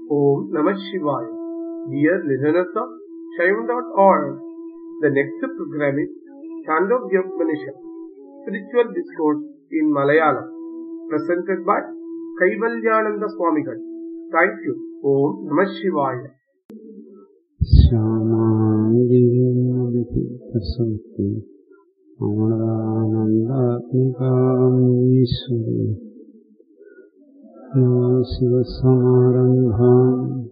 Om Namah Shivaya. Dear listeners of Shaivan.org, the next program is Chandogya Upanishad, Spiritual Discourse in Malayalam, presented by Kaivalyananda Swamigal. Thank you. Om Namah Shivaya. ശ്യാമാംഗീസംസ്കൃതി അമൃതാനന്ദാത്മികാം ഈശ്വരി ശിവസമാരംഭാം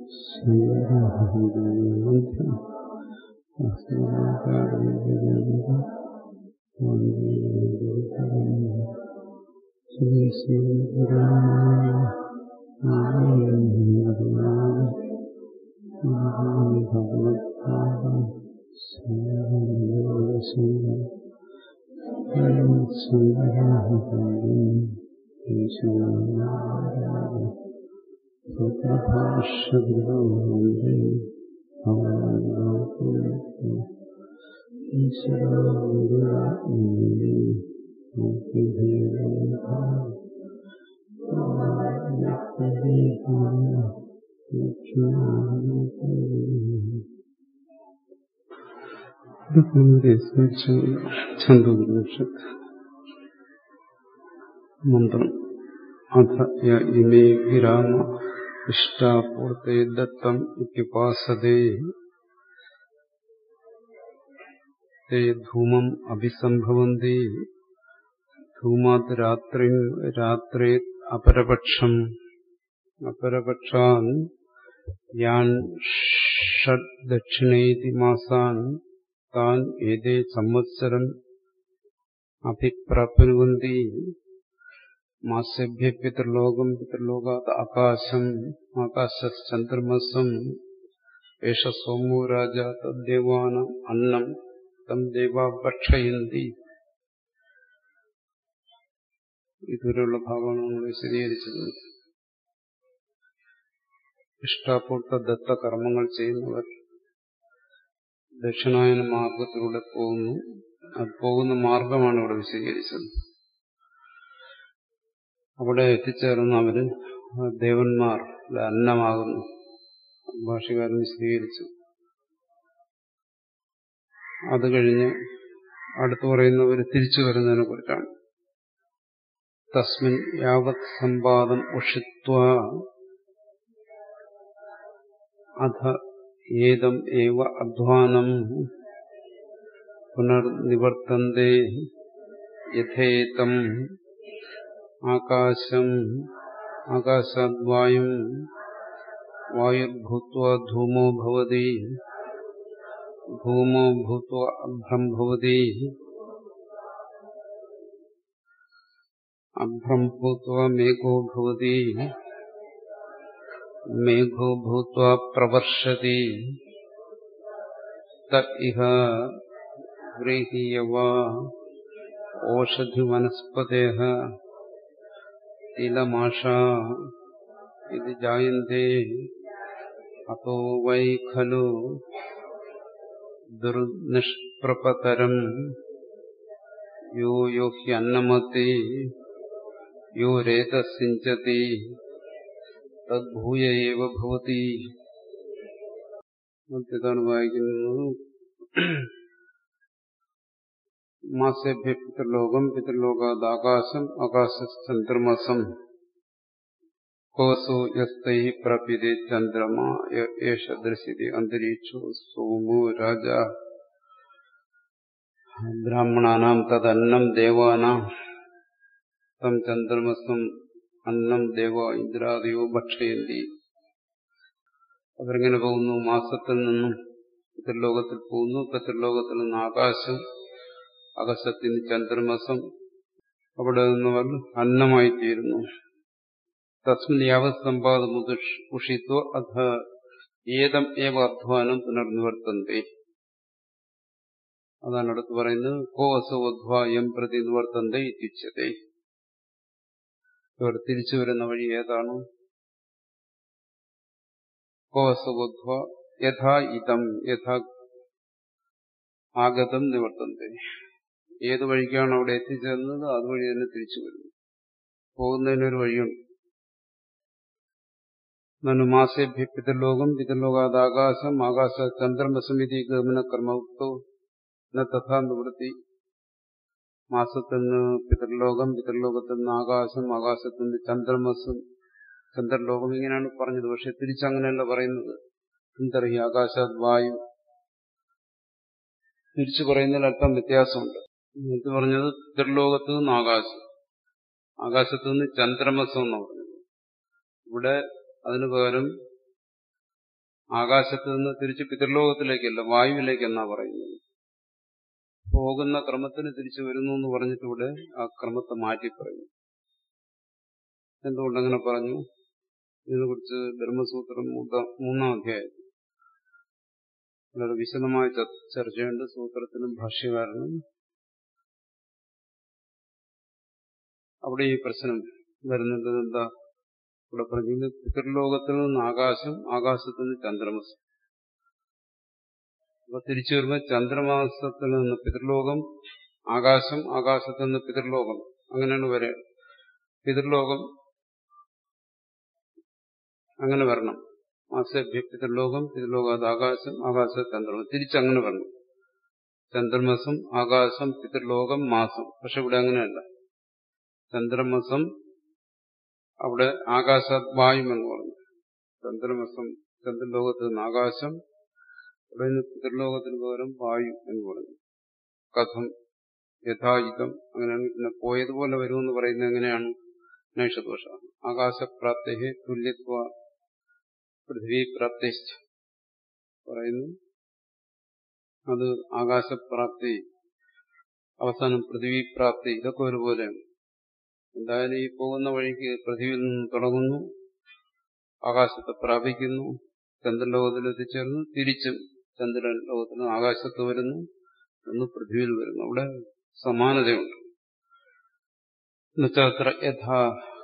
ഛന്ദോപനിഷത്ത് മന്ത്രം അഥ യ ഇമേ വിരാമ ഇഷ്ടാപൂർത്തേ ദത്തം ഇത്യുപാസതേ തേ ധൂമം അഭിസംഭവന്തി ധൂമാത് രാത്രി രാത്രേ അപരപക്ഷം അപരപക്ഷാൻ യാൻ ഷഡ് ദക്ഷിണേതി മാസാൻ താൻ ഏതേ സംവത്സരം അഭിപ്രാപ്നുവന്തി മാസഭ്യ പിതൃലോകം പിതൃലോകാത് ആകാശം ആകാശചന്ദ്രമസം ഏഷ സോമോ രാജ തദ്ദേവാനം അന്നം തം ദേവ ഭക്ഷയന്തി ഇതുവരെയുള്ള ഭാഗമാണ് നമ്മൾ വിശദീകരിച്ചത് ഇഷ്ടാപൂർത്ത ദത്ത കർമ്മങ്ങൾ ചെയ്യുന്നവർ ദക്ഷിണായന മാർഗത്തിലൂടെ പോകുന്നു അത് പോകുന്ന മാർഗമാണ് ഇവിടെ വിശദീകരിച്ചത് അവിടെ എത്തിച്ചേർന്ന് അവര് ദേവന്മാർ അന്നമാകുന്നു ഭാഷകാരൻ വിശദീകരിച്ചു അത് കഴിഞ്ഞ് അടുത്തു പറയുന്നവർ തിരിച്ചു വരുന്നതിനെ കുറിച്ചാണ് തസ്മിൻ യാവത് സമ്പാദം ഉഷിത്വ അധ ഏതം ഏവ അധ്വാനം പുനർനിവർത്തന്തേ യഥേതം ആകാശം ആകാശാദ്വായും വായുർഭൂത്വ ധൂമോ ഭവതി ഭൂമോ ഭൂത്വ അഭ്രം ഭവതി അഭ്രം ഭൂത്വ മേഘോ ഭവതി മേഘോ ഭൂത്വ പ്രവർഷതി തഇഹ വ്രീഹീയവ ഓഷധിവനസ്പതേഹ തിലമാഷ ഇത് ജായന്തേ അतो വൈ ഖലു ദുർനിഷ്പ്രപതരം യോ യോ ഹ്യന്നമതി യോ രേതസിഞ്ചതി തദ്ഭൂയ ഏവ ഭവതി ഇതാണ് വായിക്കുന്നത് മാസേഭ്യ പിതൃലോകം പിതൃലോകാത് ആകാശം ആകാശചന്ദ്രമസം കോസോ യസ്തൈ പ്രപിതേ ചന്ദ്രമ യേഷ ദൃശ്യത്തെ അന്തരീക്ഷോ സോമോ രാജ ബ്രാഹ്മണാനാം തദന്നം ദേവാനാം തം ചന്ദ്രമസം അന്നം ദേവ ഇന്ദ്രാദിയോ ഭക്ഷയന്തി അവരെങ്ങനെ പോകുന്നു മാസത്തിൽ നിന്നും പിതൃലോകത്തിൽ പോകുന്നു പിതൃലോകത്തിൽ നിന്ന് ആകാശം ആകാശത്തിൽ നിന്ന് ചന്ദ്രമസം അവിടെ നിന്നവർ അന്നമായിത്തീരുന്നു തസ്മിൻ യാവത് സമ്പാദ ഉഷിത്വ അധ ഏതം ഏവ അധ്വാനം പുനർനിവർത്തന്തേ അതാണ് അടുത്ത് പറയുന്നത് കോ അസോ അധ്വാ എം പ്രതി നിവർത്തന്തേ ഇത്യുച്ചതേ ഇവർ തിരിച്ചു വരുന്ന വഴി ഏതാണ് കോ അസോ അധ്വ യഥാ ഇതം യഥാ ആഗതം നിവർത്തന്തേ ഏത് വഴിക്കാണ് അവിടെ എത്തിച്ചേർന്നത് അതുവഴി തന്നെ തിരിച്ചു വരുന്നു പോകുന്നതിനൊരു വഴിയുണ്ട് നനു മാസേഭ്യ പിതൃലോകം പിതൃലോകാത് ആകാശം ആകാശ ചന്ദ്രമസമിതി ഗമന കർമ്മവക്തോ ന തഥാ നിവൃത്തി മാസത്തിൽ നിന്ന് പിതൃലോകം പിതൃലോകത്തിൽ നിന്ന് ആകാശം ആകാശത്തിൽ നിന്ന് ചന്ദ്രമസും ചന്ദ്രലോകം ഇങ്ങനെയാണ് പറഞ്ഞത് പക്ഷെ തിരിച്ചങ്ങനെയല്ല പറയുന്നത് എന്തറിയ ആകാശാത് വായു തിരിച്ചു പറയുന്നതിൽ അല്പം വ്യത്യാസമുണ്ട് ഇത് പറഞ്ഞത് പിതൃലോകത്ത് നിന്ന് ആകാശം ആകാശത്തു നിന്ന് ചന്ദ്രമസം എന്നാണ് പറഞ്ഞത് ഇവിടെ അതിനു പകരം ആകാശത്ത് നിന്ന് തിരിച്ച് പിതൃലോകത്തിലേക്കല്ല വായുവിലേക്കെന്നാ പറയുന്നത് പോകുന്ന ക്രമത്തിന് തിരിച്ചു വരുന്നു എന്ന് പറഞ്ഞിട്ട് ഇവിടെ ആ ക്രമത്തെ മാറ്റി പറയുന്നു എന്തുകൊണ്ടങ്ങനെ പറഞ്ഞു ഇതിനെക്കുറിച്ച് ബ്രഹ്മസൂത്രം മൂന്നാം അധ്യായം വളരെ വിശദമായ ചർച്ചയുണ്ട് സൂത്രത്തിനും ഭാഷ്യകാരനും അവിടെ ഈ പ്രശ്നം വരുന്നത് എന്താ ഇവിടെ പറഞ്ഞത് പിതൃലോകത്തിൽ നിന്ന് ആകാശം ആകാശത്തിൽ നിന്ന് ചന്ദ്രമാസം അപ്പൊ തിരിച്ചു വരുമ്പോൾ ചന്ദ്രമാസത്തിൽ നിന്ന് പിതൃലോകം ആകാശം ആകാശത്തിൽ നിന്ന് പിതൃലോകം അങ്ങനെയാണ് വരെ പിതൃലോകം അങ്ങനെ വരണം മാസഭ്യ പിതൃലോകം പിതൃലോകാത് ആകാശം ആകാശ ചന്ദ്രമം തിരിച്ചങ്ങനെ വരണം ചന്ദ്രമാസം ആകാശം പിതൃലോകം മാസം പക്ഷെ ഇവിടെ അങ്ങനെയല്ല ചന്ദ്രമാസം അവിടെ ആകാശാത് വായും എന്ന് പറഞ്ഞു ചന്ദ്രമാസം ചന്ദ്രലോകത്ത് നിന്ന് ആകാശം അവിടെ നിന്ന് പിതൃലോകത്തിന് പകരം വായു എന്ന് പറഞ്ഞു കഥം യഥായുധം അങ്ങനെയാണ് പിന്നെ പോയതുപോലെ വരുമെന്ന് പറയുന്നത് എങ്ങനെയാണ് നൈഷദോഷ ആകാശപ്രാപ്തി തുല്യത്വ പൃഥ്വി പ്രാപ്തി പറയുന്നു അത് ആകാശപ്രാപ്തി അവസാനം പൃഥ്വി പ്രാപ്തി ഇതൊക്കെ ഒരുപോലെയാണ് എന്തായാലും ഈ പോകുന്ന വഴിക്ക് പൃഥ്വിയിൽ നിന്ന് തുടങ്ങുന്നു ആകാശത്തെ പ്രാപിക്കുന്നു ചന്ദ്രലോകത്തിൽ എത്തിച്ചേർന്നു തിരിച്ചും ചന്ദ്രൻ ലോകത്തിന് ആകാശത്ത് വരുന്നു ഒന്ന് പൃഥ്വിയിൽ വരുന്നു അവിടെ സമാനതയുണ്ട് എന്നുവെച്ചാൽ യഥാ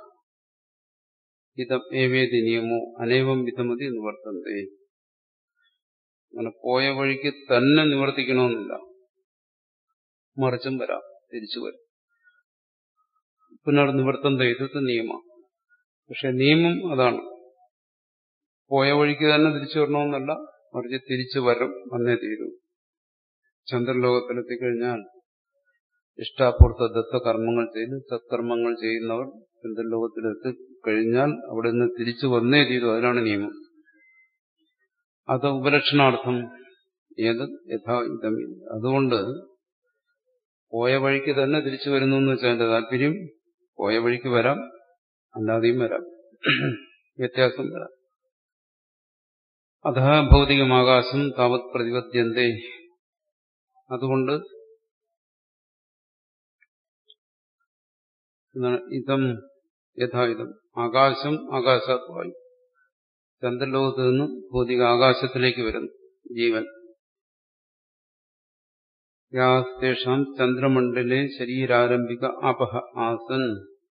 ഇതം ഏവേദി നിയമോ അനേകം വിധമതി നിവർത്തന്തേ അങ്ങനെ പോയ വഴിക്ക് തന്നെ നിവർത്തിക്കണമെന്നില്ല മറിച്ചും വരാം തിരിച്ചു വരും പുനർനിവർത്തന്ത ഇത് നിയമം പക്ഷെ നിയമം അതാണ് പോയ വഴിക്ക് തന്നെ തിരിച്ചു വരണമെന്നല്ല മറിച്ച് തിരിച്ചു വരും വന്നേ തീരും ചന്ദ്രലോകത്തിലെത്തിക്കഴിഞ്ഞാൽ ഇഷ്ടാപൂർത്ത ദത്ത കർമ്മങ്ങൾ ചെയ്ത് സത്കർമ്മങ്ങൾ ചെയ്യുന്നവർ ചന്ദ്രലോകത്തിലെത്തി കഴിഞ്ഞാൽ അവിടെ നിന്ന് തിരിച്ചു വന്നേ തീരൂ അതിനാണ് നിയമം അത് ഉപലക്ഷണാർത്ഥം ഏത് യഥാ ഇതമില്ല അതുകൊണ്ട് പോയ വഴിക്ക് തന്നെ തിരിച്ചു വരുന്നു എന്ന് വെച്ചാൽ എന്റെ താല്പര്യം പോയ വഴിക്ക് വരാം അല്ലാതെയും വരാം വ്യത്യാസം വരാം അഥ ഭൗതികമാകാശം താവത് പ്രതിപദ്യന്തേ അതുകൊണ്ട് ഇതം യഥായുധം ആകാശം ആകാശാത് വായു ചന്ദ്രലോകത്ത് നിന്ന് ഭൗതിക ആകാശത്തിലേക്ക് വരുന്നു ജീവൻ യാസ്തേഷാം ചന്ദ്രമണ്ഡലെ ശരീരാരംഭിക അപഹ ആസൻ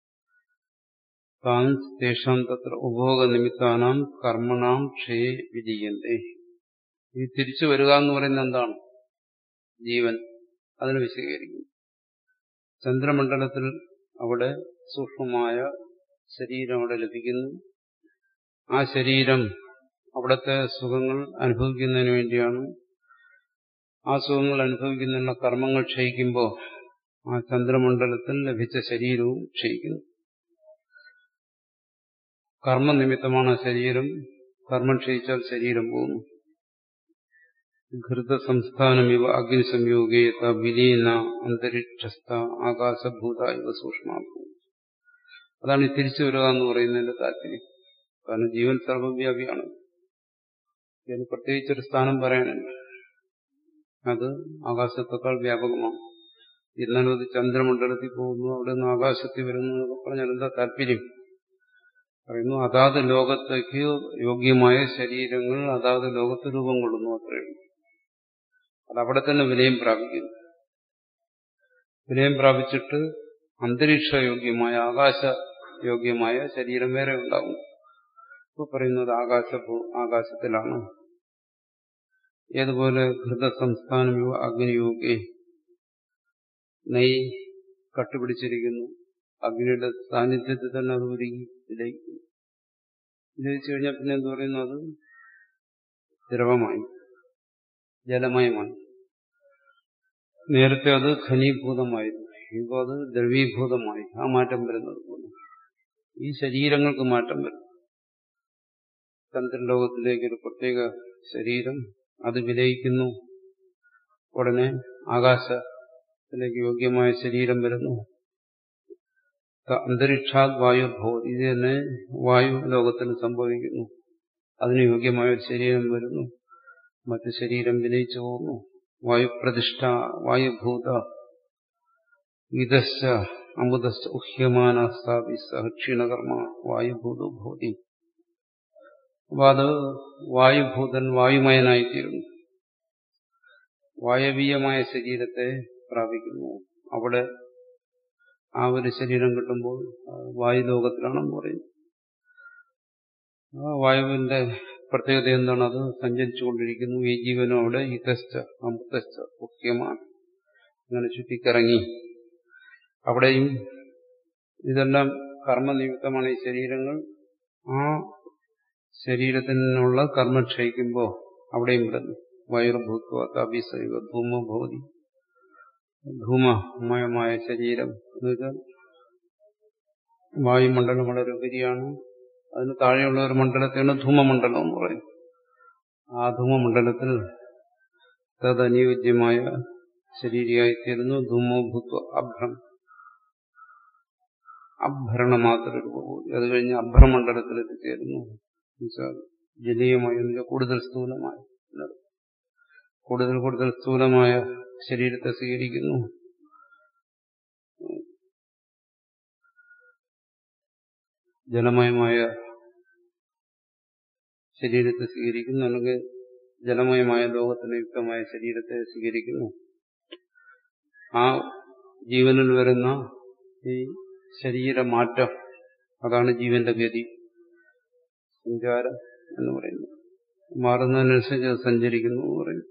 താൻ തേഷാം തത്ര ഉപഭോഗ നിമിത്താനാം കർമ്മണാം ക്ഷയെ വിജയന്തേ ഈ തിരിച്ചു വരിക എന്ന് പറയുന്നത് എന്താണ് ജീവൻ അതിന് വിശദീകരിക്കുന്നു ചന്ദ്രമണ്ഡലത്തിൽ അവിടെ സൂക്ഷ്മമായ ശരീരം അവിടെ ലഭിക്കുന്നു ആ ശരീരം അവിടുത്തെ സുഖങ്ങൾ അനുഭവിക്കുന്നതിന് വേണ്ടിയാണ് ആ സുഖങ്ങൾ അനുഭവിക്കുന്നതിനുള്ള കർമ്മങ്ങൾ ക്ഷയിക്കുമ്പോൾ ആ ചന്ദ്രമണ്ഡലത്തിൽ ലഭിച്ച ശരീരവും ക്ഷയിക്കുന്നു കർമ്മനിമിത്തമാണ് ശരീരം കർമ്മം ക്ഷയിച്ചാൽ ശരീരം പോകുന്നു ഘൃതസംസ്ഥാനം ഇവ അഗ്നിസംയോഗേ വിലീന അന്തരീക്ഷസ്ഥ ആകാശഭൂത ഇവ സൂക്ഷ്മാഭൂ അതാണ് ഈ തിരിച്ചു വരിക എന്ന് പറയുന്നതിന്റെ താല്പര്യം കാരണം ജീവൻ സർവവ്യാപിയാണ് ഇതിന് പ്രത്യേകിച്ചൊരു സ്ഥാനം പറയാനുണ്ട് അത് ആകാശത്തെക്കാൾ വ്യാപകമാണ് എന്നാലും അത് ചന്ദ്രമണ്ഡലത്തിൽ പോകുന്നു അവിടെ നിന്ന് ആകാശത്തിൽ വരുന്നു എന്നൊക്കെ പറഞ്ഞാൽ എന്താ താല്പര്യം പറയുന്നു അതാത് ലോകത്തേക്ക് യോഗ്യമായ ശരീരങ്ങൾ അതാത് ലോകത്ത് രൂപം കൊള്ളുന്നു അത്രയും അതവിടെ തന്നെ വിലയം പ്രാപിക്കുന്നു വിലയം പ്രാപിച്ചിട്ട് അന്തരീക്ഷ യോഗ്യമായ ആകാശ യോഗ്യമായ ശരീരം വേറെ ഉണ്ടാകും ഇപ്പൊ പറയുന്നത് ആകാശ ആകാശത്തിലാണ് ഏതുപോലെ ഘൃതസംസ്ഥാനം അഗ്നിയോഗി നെയ് കട്ടുപിടിച്ചിരിക്കുന്നു അഗ്നിയുടെ സാന്നിധ്യത്തിൽ തന്നെ അത് ഉരുകി വിലയിക്കുന്നു വിലയിച്ചു കഴിഞ്ഞാൽ പിന്നെ എന്ത് പറയുന്നു അത് ദ്രവമായി ജലമയമായി നേരത്തെ അത് ഖനീഭൂതമായിരുന്നു ഇപ്പോൾ അത് ദ്രവീഭൂതമായി ആ മാറ്റം വരുന്നത് പോലെ ഈ ശരീരങ്ങൾക്ക് മാറ്റം വരും ചന്ദ്രലോകത്തിലേക്ക് ഒരു പ്രത്യേക ശരീരം അത് വിലയിക്കുന്നു ഉടനെ ആകാശത്തിലേക്ക് യോഗ്യമായ ശരീരം വരുന്നു അന്തരീക്ഷാത് വായുഭവം ഇത് തന്നെ വായു ലോകത്തിന് സംഭവിക്കുന്നു അതിന് യോഗ്യമായ ഒരു ശരീരം വരുന്നു മറ്റു ശരീരം വിലയിച്ചു പോകുന്നു വായുപ്രതിഷ്ഠ വായുഭൂത ഇതശ്ച അമുദശ്ച ഉഹ്യമാന സ്ഥാപി സഹക്ഷീണകർമ്മ വായുഭൂതോ ഭൂതി അപ്പൊ അത് വായുഭൂതൻ വായുമയനായിത്തീരുന്നു വായവീയമായ ശരീരത്തെ പ്രാപിക്കുന്നു അവിടെ ആ ഒരു ശരീരം കിട്ടുമ്പോൾ വായുലോകത്തിലാണെന്ന് പറയുന്നു ആ വായുവിന്റെ പ്രത്യേകത എന്താണ് അത് സഞ്ചരിച്ചുകൊണ്ടിരിക്കുന്നു ഈ ജീവനും അവിടെ ഇതശ്ച അമൃതശ്ച മുഖ്യമാണ് അങ്ങനെ ചുറ്റിക്കറങ്ങി അവിടെയും ഇതെല്ലാം കർമ്മനിയുക്തമാണ് ഈ ശരീരങ്ങൾ ആ ശരീരത്തിനുള്ള കർമ്മം ക്ഷയിക്കുമ്പോൾ അവിടെയും വിടുന്നു വൈർഭൂത്വ തപിസൈവ ധൂമഭൂതി ധൂമമയമായ ശരീരം എന്നുവെച്ചാൽ വായുമണ്ഡലം വളരെ ഉപരിയാണ് അതിന് താഴെയുള്ള ഒരു മണ്ഡലത്തെയാണ് ധൂമമണ്ഡലം എന്ന് പറയും ആ ധൂമമണ്ഡലത്തിൽ തദനുയോജ്യമായ ശരീരയായിത്തീരുന്നു ധൂമോഭൂത്വ അഭ്രം അഭരണ മാത്ര രൂപബോധി അത് കഴിഞ്ഞ് അഭ്രമണ്ഡലത്തിൽ എത്തിച്ചേരുന്നു ജലീയമായി എന്ന് കൂടുതൽ സ്ഥൂലമായി കൂടുതൽ കൂടുതൽ സ്ഥൂലമായ ശരീരത്തെ സ്വീകരിക്കുന്നു ജലമയമായ ശരീരത്തെ സ്വീകരിക്കുന്നു അല്ലെങ്കിൽ ജലമയമായ ലോകത്തിന് യുക്തമായ ശരീരത്തെ സ്വീകരിക്കുന്നു ആ ജീവനിൽ വരുന്ന ഈ ശരീരമാറ്റം അതാണ് ജീവന്റെ ഗതി സഞ്ചാരം എന്ന് പറയുന്നത് മാറുന്നതിനനുസരിച്ച് അത് സഞ്ചരിക്കുന്നു എന്ന് പറയും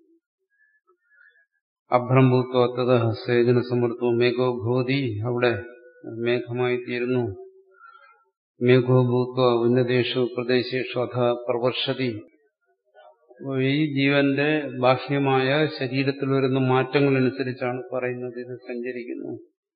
അഭ്രംഭൂത്വത്തത സേചന സമൃദ്ധവും മേഘോഭൂതി അവിടെ മേഘമായി തീരുന്നു മേഘോഭൂത്വ ഉന്നതേഷു പ്രദേശേഷു അഥ പ്രവർഷതി ഈ ജീവന്റെ ബാഹ്യമായ ശരീരത്തിൽ വരുന്ന മാറ്റങ്ങളനുസരിച്ചാണ് പറയുന്നത് ഇത് സഞ്ചരിക്കുന്നു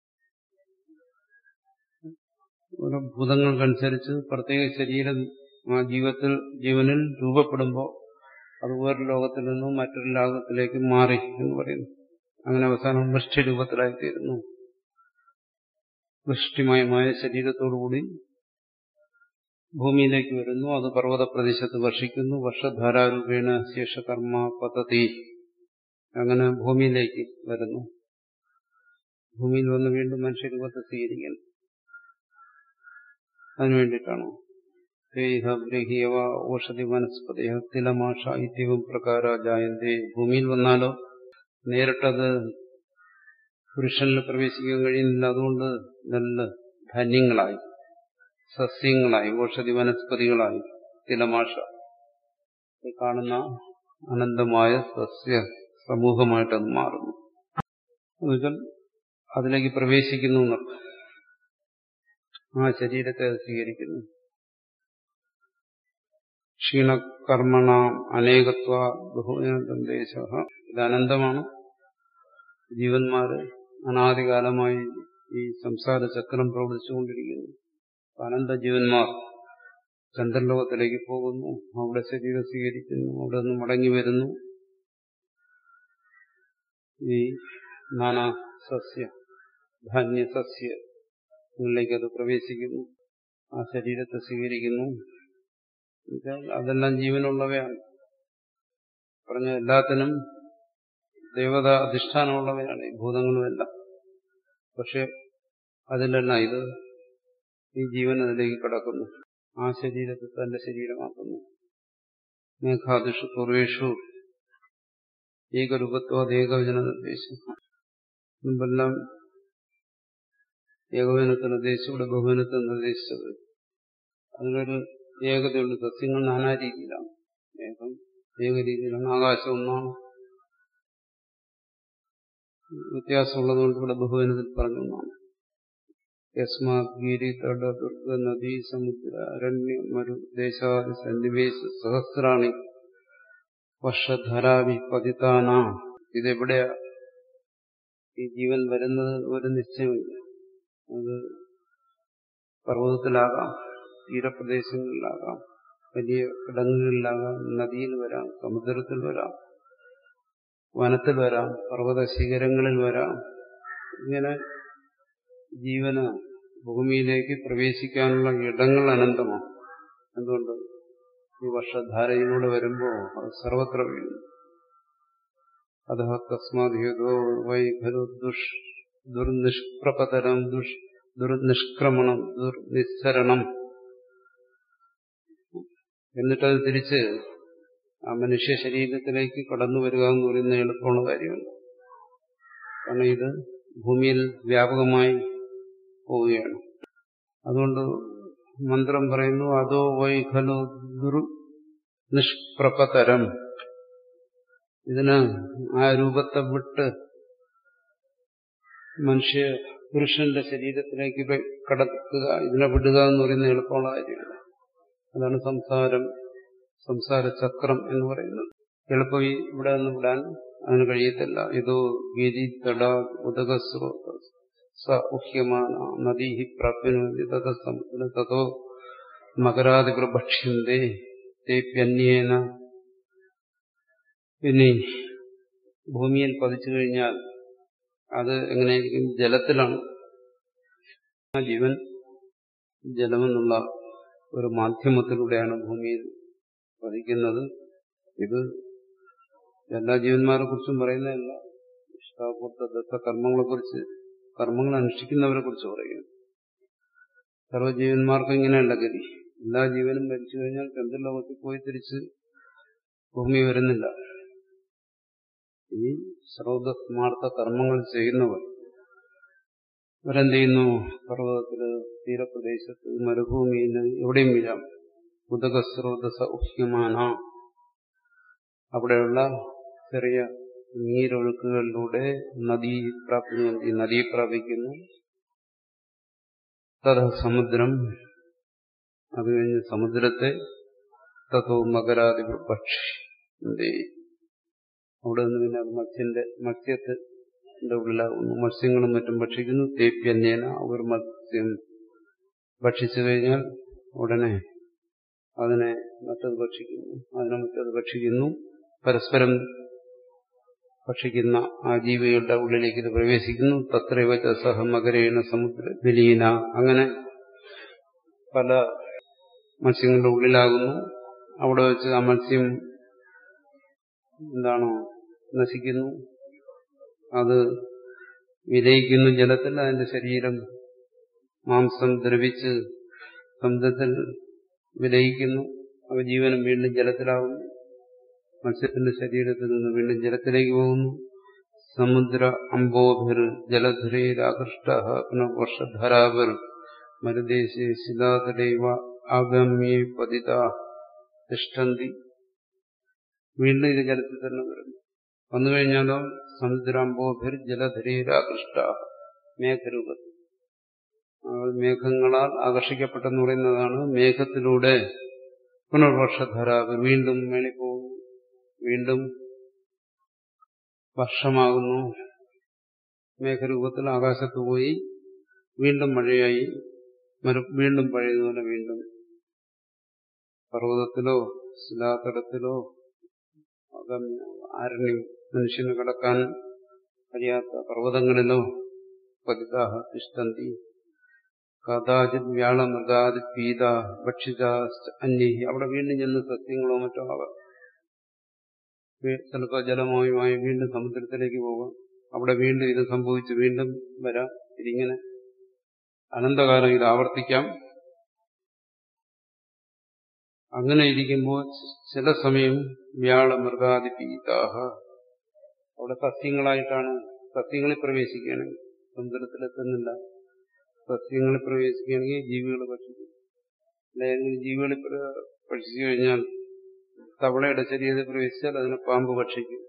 ഓരോ ഭൂതങ്ങൾക്കനുസരിച്ച് പ്രത്യേക ശരീരം ആ ജീവിതത്തിൽ ജീവനിൽ രൂപപ്പെടുമ്പോൾ അത് വേറൊരു ലോകത്തിൽ നിന്നും മറ്റൊരു ലോകത്തിലേക്ക് മാറി എന്ന് പറയുന്നു അങ്ങനെ അവസാനം വൃഷ്ടി രൂപത്തിലായിത്തീരുന്നു വൃഷ്ടിമയമായ ശരീരത്തോടുകൂടി ഭൂമിയിലേക്ക് വരുന്നു അത് പർവ്വത പ്രദേശത്ത് വർഷിക്കുന്നു വർഷധാരാരൂപേണ ശേഷകർമ്മ പദ്ധതി അങ്ങനെ ഭൂമിയിലേക്ക് വരുന്നു ഭൂമിയിൽ വന്ന് വീണ്ടും മനുഷ്യരൂപത്തെ സ്വീകരിക്കുന്നു അതിനു വേണ്ടിയിട്ടാണോ ബ്രഹീയവ ഓഷധി വനസ്പതി തിലമാഷ ഇത്യവും പ്രകാര ജായന്തേ ഭൂമിയിൽ വന്നാലോ നേരിട്ടത് പുരുഷനിൽ പ്രവേശിക്കാൻ കഴിയുന്നില്ല അതുകൊണ്ട് നല്ല ധാന്യങ്ങളായി സസ്യങ്ങളായി ഓഷധി വനസ്പതികളായി തിലമാഷ കാണുന്ന അനന്തമായ സസ്യ സമൂഹമായിട്ട് അത് മാറുന്നു എന്നുവെച്ചാൽ അതിലേക്ക് പ്രവേശിക്കുന്നു എന്നർത്ഥം ആ ശരീരത്തെ അത് സ്വീകരിക്കുന്നു ക്ഷീണകർമ്മണ അനേകത്വ ബഹുദേശ ഇത് അനന്തമാണ് ജീവന്മാര് അനാദികാലമായി ഈ സംസാര ചക്രം പ്രവർത്തിച്ചുകൊണ്ടിരിക്കുന്നു അനന്ത ജീവന്മാർ ചന്ദ്രലോകത്തിലേക്ക് പോകുന്നു അവിടെ ശരീരം സ്വീകരിക്കുന്നു അവിടെ നിന്ന് മടങ്ങി വരുന്നു ഈ നാനാ സസ്യ ധാന്യ സസ്യങ്ങളിലേക്ക് അത് പ്രവേശിക്കുന്നു ആ ശരീരത്തെ സ്വീകരിക്കുന്നു അതെല്ലാം ജീവനുള്ളവയാണ് പറഞ്ഞ എല്ലാത്തിനും ദേവത അധിഷ്ഠാനമുള്ളവയാണ് ഈ ഭൂതങ്ങളുമെല്ലാം പക്ഷെ അതിലെല്ലാം ഇത് ഈ ജീവൻ അതിലേക്ക് കടക്കുന്നു ആ ശരീരത്തെ തന്റെ ശരീരമാക്കുന്നു മേഘാദിഷു പൂർവേഷു ഏകരൂപത്വം ഏകവചന നിർദ്ദേശം മുമ്പെല്ലാം ഏകവചനത്തെ നിർദ്ദേശിച്ചു ഇവിടെ ബഹുവനത്തെ നിർദ്ദേശിച്ചത് അതിനൊരു ഏകതയുണ്ട് സസ്യങ്ങൾ നാനാ രീതിയിലാണ് ഏകം ഏക രീതിയിലാണ് ആകാശം ഒന്നാണ് വ്യത്യാസമുള്ളതുകൊണ്ട് ഇവിടെ ബഹുവനത്തിൽ പറഞ്ഞു ഒന്നാണ് യസ്മാത് ഗിരി തട ദുർഗ നദീ സമുദ്ര അരണ്യ മരു ദേശാദി സന്നിവേശ സഹസ്രാണി വർഷധരാവി പതിതാന ഇതെവിടെയാ ഈ ജീവൻ വരുന്നത് ഒരു നിശ്ചയമില്ല അത് പർവ്വതത്തിലാകാം തീരപ്രദേശങ്ങളിലാകാം വലിയ കിടങ്ങുകളിലാകാം നദിയിൽ വരാം സമുദ്രത്തിൽ വരാം വനത്തിൽ വരാം പർവ്വത ശിഖരങ്ങളിൽ വരാം ഇങ്ങനെ ജീവന് ഭൂമിയിലേക്ക് പ്രവേശിക്കാനുള്ള ഇടങ്ങൾ അനന്തമാണ് എന്തുകൊണ്ട് ഈ വർഷധാരയിലൂടെ വരുമ്പോൾ അത് സർവത്ര വീഴുന്നു അത തസ്മാത് ഹേതോ വൈ ഖലു ദുഷ് ദുർനിഷ്പ്രപതനം ദുഷ് ദുർനിഷ്ക്രമണം ദുർനിസ്സരണം എന്നിട്ടത് തിരിച്ച് ആ മനുഷ്യ ശരീരത്തിലേക്ക് കടന്നു വരിക എന്ന് പറയുന്ന എളുപ്പമുള്ള കാര്യമല്ല കാരണം ഇത് ഭൂമിയിൽ വ്യാപകമായി പോവുകയാണ് അതുകൊണ്ട് മന്ത്രം പറയുന്നു അതോ വൈ ഖലു ദുർ നിഷ്പ്രപതരം ഇതിന് ആ രൂപത്തെ വിട്ട് മനുഷ്യ പുരുഷന്റെ ശരീരത്തിലേക്ക് കടക്കുക ഇതിനെ വിടുക എന്ന് പറയുന്ന എളുപ്പമുള്ള കാര്യമില്ല അതാണ് സംസാരം സംസാര ചക്രം എന്ന് പറയുന്നത് എളുപ്പം ഇവിടെ നിന്ന് വിടാൻ അതിന് കഴിയത്തില്ല ഇതോ ഗിരി തട ഉദകസ്രോത സ ഉഹ്യമാന നദീ പ്രാപ്യനോതി തതസമുദ്ര തതോ മകരാദികൾ ഭക്ഷ്യന്തേ തേപ്യന്യേന പിന്നെ ഭൂമിയിൽ പതിച്ചു കഴിഞ്ഞാൽ അത് എങ്ങനെയായിരിക്കും ജലത്തിലാണ് ആ ജീവൻ ജലമെന്നുള്ള ഒരു മാധ്യമത്തിലൂടെയാണ് ഭൂമിയിൽ പതിക്കുന്നത് ഇത് എല്ലാ ജീവന്മാരെ കുറിച്ചും പറയുന്നതല്ല ഇഷ്ടാപൂർത്ത ദത്ത കർമ്മങ്ങളെ കുറിച്ച് കർമ്മങ്ങൾ അനുഷ്ഠിക്കുന്നവരെ കുറിച്ച് പറയുന്നു സർവ്വജീവന്മാർക്കും ഇങ്ങനെയല്ല ഗതി എല്ലാ ജീവനും മരിച്ചു കഴിഞ്ഞാൽ ചന്ദ്രലോകത്തിൽ പോയി തിരിച്ച് ഭൂമി വരുന്നില്ല ഈ സർവസ്മാർത്ഥ കർമ്മങ്ങൾ ചെയ്യുന്നവർ ഇവരെന്ത് ചെയ്യുന്നു പർവ്വതത്തില് തീരപ്രദേശത്ത് മരുഭൂമിയിൽ എവിടെയും വീഴാം ഉദകസ്രോതസ ഉഹ്യമാന അവിടെയുള്ള ചെറിയ നീരൊഴുക്കുകളിലൂടെ നദി പ്രാപ്തി നദിയെ പ്രാപിക്കുന്നു തഥ സമുദ്രം അത് കഴിഞ്ഞ് സമുദ്രത്തെ തഥോ മകരാദി പക്ഷി അവിടെ നിന്ന് പിന്നെ മത്സ്യന്റെ മത്സ്യത്തിന്റെ ഉള്ളിലാകുന്നു മത്സ്യങ്ങളും മറ്റും ഭക്ഷിക്കുന്നു തേപ്യന്യേന ഒരു മത്സ്യം ഭക്ഷിച്ചു കഴിഞ്ഞാൽ ഉടനെ അതിനെ മറ്റത് ഭക്ഷിക്കുന്നു അതിനെ മറ്റത് ഭക്ഷിക്കുന്നു പരസ്പരം ഭക്ഷിക്കുന്ന ആ ജീവികളുടെ ഉള്ളിലേക്ക് ഇത് പ്രവേശിക്കുന്നു തത്രൈവ സഹ മകരേണ സമുദ്ര വിലീന അങ്ങനെ പല മത്സ്യങ്ങളുടെ ഉള്ളിലാകുന്നു അവിടെ വെച്ച് ആ മത്സ്യം എന്താണോ നശിക്കുന്നു അത് വിലയിക്കുന്നു ജലത്തിൽ അതിന്റെ ശരീരം മാംസം ദ്രവിച്ച് സമുദ്രത്തിൽ വിലയിക്കുന്നു അവ ജീവനും വീണ്ടും ജലത്തിലാവുന്നു മത്സ്യത്തിന്റെ ശരീരത്തിൽ നിന്ന് വീണ്ടും ജലത്തിലേക്ക് പോകുന്നു സമുദ്ര അംബോഭിർ ജലധുരൈരാകൃഷ്ട പുനർവർഷധരാവർ മരുദേശേ ശിലാതലൈവ ആഗമ്യേ പതിത തിഷ്ടന്തി വീണ്ടും ഇത് ജലത്തിൽ തന്നെ വരുന്നു വന്നു കഴിഞ്ഞാലോ സമുദ്രാംബോഭിർ ജലധരീരാകൃഷ്ട മേഘരൂപത്തിൽ മേഘങ്ങളാൽ ആകർഷിക്കപ്പെട്ടെന്ന് പറയുന്നതാണ് മേഘത്തിലൂടെ പുനർവർഷധരാവ് വീണ്ടും മേളിപ്പോകുന്നു വീണ്ടും വർഷമാകുന്നു മേഘരൂപത്തിൽ ആകാശത്ത് പോയി വീണ്ടും മഴയായി വീണ്ടും പഴയതുപോലെ വീണ്ടും പർവ്വതത്തിലോ ശിലാതടത്തിലോ ആരണ്യം മനുഷ്യന് കടക്കാൻ കഴിയാത്ത പർവ്വതങ്ങളിലോ പതിതാഹ തിഷ്ടന്തി കഥാചിത് വ്യാളമൃഗാദി പീത ഭക്ഷിത അന്യ അവിടെ വീണ്ടും ചെന്ന് സസ്യങ്ങളോ മറ്റോ ആവാം ചിലപ്പോൾ ജലമയമായി വീണ്ടും സമുദ്രത്തിലേക്ക് പോകാം അവിടെ വീണ്ടും ഇത് സംഭവിച്ച് വീണ്ടും വരാം ഇതിങ്ങനെ അനന്തകാലം ഇത് ആവർത്തിക്കാം അങ്ങനെ ഇരിക്കുമ്പോൾ ചില സമയം വ്യാള മൃഗാദി പീതാഹ അവിടെ സസ്യങ്ങളായിട്ടാണ് സസ്യങ്ങളിൽ പ്രവേശിക്കുകയാണെങ്കിൽ സമുദ്രത്തിലെത്തുന്നില്ല സസ്യങ്ങളിൽ പ്രവേശിക്കുകയാണെങ്കിൽ ജീവികൾ ഭക്ഷിക്കും അല്ലെങ്കിൽ ജീവികളിൽ ഭക്ഷിച്ചു കഴിഞ്ഞാൽ തവളയുടെ ശരീരത്തിൽ പ്രവേശിച്ചാൽ അതിനെ പാമ്പ് ഭക്ഷിക്കും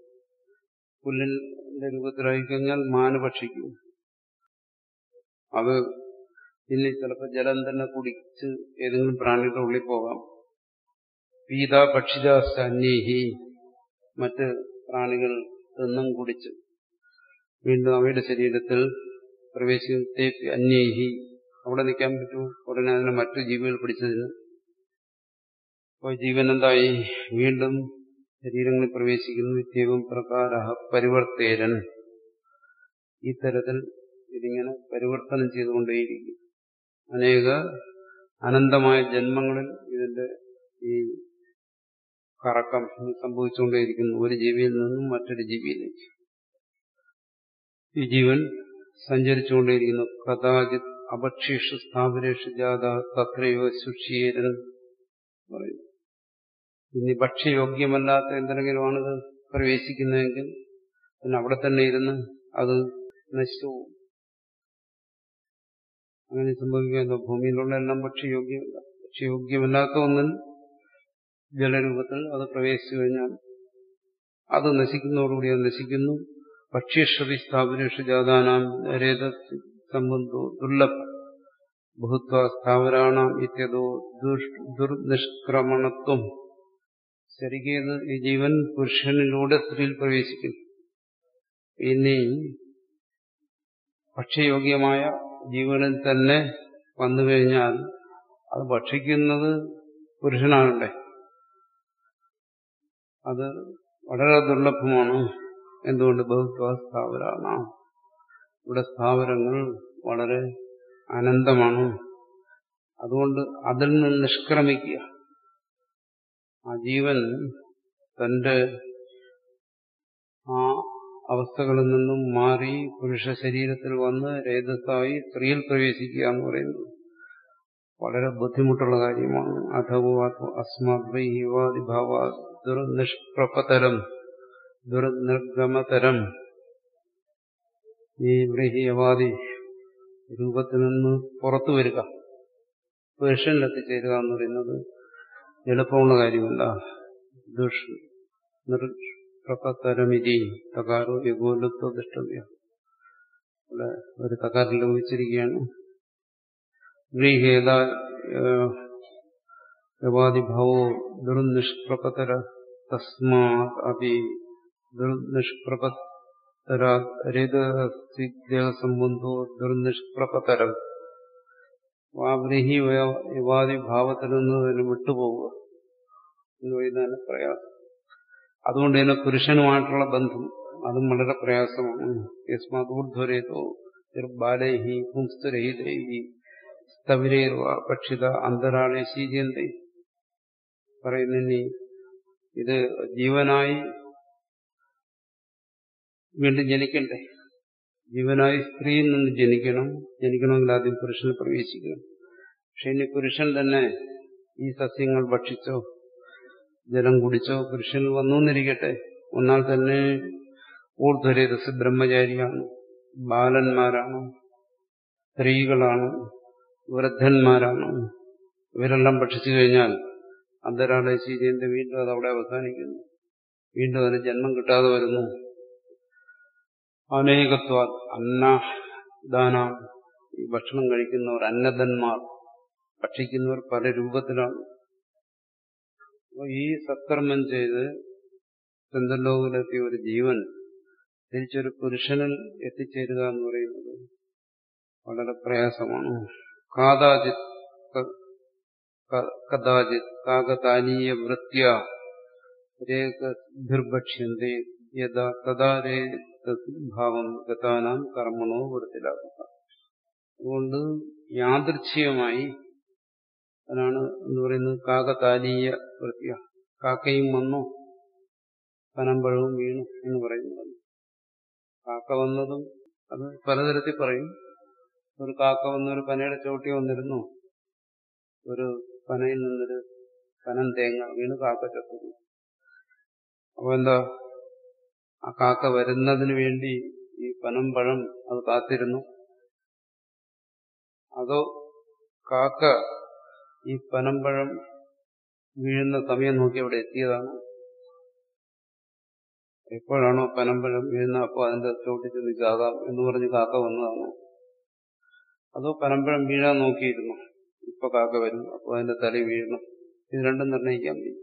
പുല്ലിന്റെ രൂപത്തിലായി കഴിഞ്ഞാൽ മാന് ഭക്ഷിക്കും അത് ഇനി ചിലപ്പോൾ ജലം തന്നെ കുടിച്ച് ഏതെങ്കിലും പ്രാണിയുടെ ഉള്ളിൽ പോകാം പീത ഭക്ഷിത അന്യേഹി മറ്റ് പ്രാണികൾ തിന്നും കുടിച്ച് വീണ്ടും അവയുടെ ശരീരത്തിൽ പ്രവേശിക്കത്തെ അന്യേഹി അവിടെ നിൽക്കാൻ പറ്റുമോ ഉടനെ അതിനെ മറ്റു ജീവികൾ പിടിച്ചതിന് അപ്പോൾ ജീവൻ എന്തായി വീണ്ടും ശരീരങ്ങളിൽ പ്രവേശിക്കുന്നു നിത്യവും പ്രകാര പരിവർത്തേരൻ ഇത്തരത്തിൽ ഇതിങ്ങനെ പരിവർത്തനം ചെയ്തുകൊണ്ടേയിരിക്കും അനേക അനന്തമായ ജന്മങ്ങളിൽ ഇതിന്റെ ഈ കറക്കം സംഭവിച്ചുകൊണ്ടേയിരിക്കുന്നു ഒരു ജീവിയിൽ നിന്നും മറ്റൊരു ജീവിയിലേക്ക് ഈ ജീവൻ സഞ്ചരിച്ചുകൊണ്ടേയിരിക്കുന്നു കഥാചിത് അപക്ഷീഷു സ്ഥാപനേഷു ജാത തത്രയോ സുക്ഷിയേരൻ പറയുന്നു ഇനി ഭക്ഷ്യയോഗ്യമല്ലാത്ത എന്തെങ്കിലുമാണിത് പ്രവേശിക്കുന്നതെങ്കിൽ പിന്നെ അവിടെ തന്നെ ഇരുന്ന് അത് നശിച്ചു പോകും അങ്ങനെ സംഭവിക്കാമല്ലോ ഭൂമിയിലുള്ള എല്ലാം ഭക്ഷ്യയോഗ്യമല്ല ഭക്ഷ്യയോഗ്യമല്ലാത്ത ഒന്നിൽ ജലരൂപത്തിൽ അത് പ്രവേശിച്ചു കഴിഞ്ഞാൽ അത് നശിക്കുന്നതോടുകൂടി അത് നശിക്കുന്നു ഭക്ഷ്യശ്രവി സ്ഥാപനേഷു ജാതാനാം രേത സംബന്ധോ ദുർലഭ ബഹുത്വ സ്ഥാവരാണാം ഇത്യതോ ദുർനിഷ്ക്രമണത്വം ശരിക്കേത് ഈ ജീവൻ പുരുഷനിലൂടെ സ്ത്രീയിൽ പ്രവേശിക്കുന്നു ഇനി ഭക്ഷ്യയോഗ്യമായ ജീവനിൽ തന്നെ വന്നു കഴിഞ്ഞാൽ അത് ഭക്ഷിക്കുന്നത് പുരുഷനാകണ്ടേ അത് വളരെ ദുർലഭമാണ് എന്തുകൊണ്ട് ബഹുത്വ സ്ഥാവരാണ് ഇവിടെ സ്ഥാവരങ്ങൾ വളരെ അനന്തമാണ് അതുകൊണ്ട് അതിൽ നിന്ന് നിഷ്ക്രമിക്കുക ആ ജീവൻ തന്റെ ആ അവസ്ഥകളിൽ നിന്നും മാറി പുരുഷ ശരീരത്തിൽ വന്ന് രേതസ്സായി സ്ത്രീയിൽ പ്രവേശിക്കുക എന്ന് പറയുന്നത് വളരെ ബുദ്ധിമുട്ടുള്ള കാര്യമാണ് അഥവോ അസ്മാദ്വൈവാദിഭാവ ദുർനിഷ്പ്രപതരം ദുർനിർഗമതരം ഈ ബ്രഹീയവാദി രൂപത്തിൽ നിന്ന് പുറത്തു വരിക പുരുഷനിലെത്തിച്ചേരുക എന്ന് പറയുന്നത് എളുപ്പമുള്ള കാര്യമല്ല ദുഷ് നിർപ്രപതരമിതി തകാരോ യഗോലുത്വ ദൃഷ്ടവ്യ ഇവിടെ ഒരു തകാരിൽ ലോപിച്ചിരിക്കുകയാണ് ഗൃഹേത യവാദിഭാവോ ദുർനിഷ്പ്രപതര തസ്മാ അപി ദുർനിഷ്പ്രപതരാസിദ്ധ്യസംബന്ധോ ദുർനിഷ്പ്രപതരം വാബ്രീഹി യുവാദി ഭാവത്തിൽ നിന്ന് അതിന് വിട്ടുപോവുക എന്ന് പറയുന്നതിന് പ്രയാസം അതുകൊണ്ട് തന്നെ പുരുഷനുമായിട്ടുള്ള ബന്ധം അതും വളരെ പ്രയാസമാണ് യസ്മാദൂർധ്വരേതോ ബാലൈഹി പുംസ്തുരഹിതൈഹി സ്തവിരേർവ ഭക്ഷിത അന്തരാളെ ശീര്യന്തേ പറയുന്നിനി ഇത് ജീവനായി വീണ്ടും ജനിക്കണ്ടേ ജീവനായി സ്ത്രീയിൽ നിന്ന് ജനിക്കണം ജനിക്കണമെങ്കിൽ ആദ്യം പുരുഷന് പ്രവേശിക്കണം പക്ഷെ ഇനി പുരുഷൻ തന്നെ ഈ സസ്യങ്ങൾ ഭക്ഷിച്ചോ ജലം കുടിച്ചോ പുരുഷൻ വന്നു എന്നിരിക്കട്ടെ ഒന്നാൽ തന്നെ ഊർധ്വരേതസ് ബ്രഹ്മചാരിയാണ് ബാലന്മാരാണ് സ്ത്രീകളാണ് വൃദ്ധന്മാരാണ് ഇവരെല്ലാം ഭക്ഷിച്ചു കഴിഞ്ഞാൽ അന്തരാളെ ശീലിന്റെ വീണ്ടും അത് അവിടെ അവസാനിക്കുന്നു വീണ്ടും അതിന് ജന്മം കിട്ടാതെ വരുന്നു അനേകത്വ അന്നദാന ഈ ഭക്ഷണം കഴിക്കുന്നവർ അന്നദന്മാർ ഭക്ഷിക്കുന്നവർ പല രൂപത്തിലാണ് അപ്പോൾ ഈ സത്കർമ്മം ചെയ്ത് ചന്ദ്രലോകിലെത്തിയ ഒരു ജീവൻ തിരിച്ചൊരു പുരുഷനിൽ എത്തിച്ചേരുക എന്ന് പറയുന്നത് വളരെ പ്രയാസമാണ് കാതാചിത് കഥാചിത് കാകതാനീയ വൃത്യ രേഖർഭക്ഷ്യന്തേ യഥാ തഥാ ഭാവം ഗതാനാം കർമ്മണോ വൃത്തിലാക്കുക അതുകൊണ്ട് യാദൃച്ഛികമായി അതിനാണ് എന്ന് പറയുന്നത് കാകതാലീയ വൃത്തിയ കാക്കയും വന്നു പനമ്പഴവും വീണു എന്ന് പറയുന്നത് കാക്ക വന്നതും അത് പലതരത്തിൽ പറയും ഒരു കാക്ക വന്നൊരു പനയുടെ ചോട്ടി വന്നിരുന്നു ഒരു പനയിൽ നിന്നൊരു പനം തേങ്ങ വീണ് കാക്ക ചത്തുന്നു അപ്പൊ എന്താ ആ കാക്ക വരുന്നതിന് വേണ്ടി ഈ പനം പഴം അത് കാത്തിരുന്നു അതോ കാക്ക ഈ പനമ്പഴം വീഴുന്ന സമയം നോക്കി അവിടെ എത്തിയതാണ് എപ്പോഴാണോ പനമ്പഴം വീഴുന്ന അപ്പോൾ അതിന്റെ ചോട്ടിച്ച് നിൽക്കാകാം എന്ന് പറഞ്ഞ് കാക്ക വന്നതാണ് അതോ പരമ്പരം വീഴാൻ നോക്കിയിരുന്നു ഇപ്പൊ കാക്ക വരും അപ്പോൾ അതിന്റെ തല വീഴണം ഇത് രണ്ടും നിർണ്ണയിക്കാൻ വയ്യ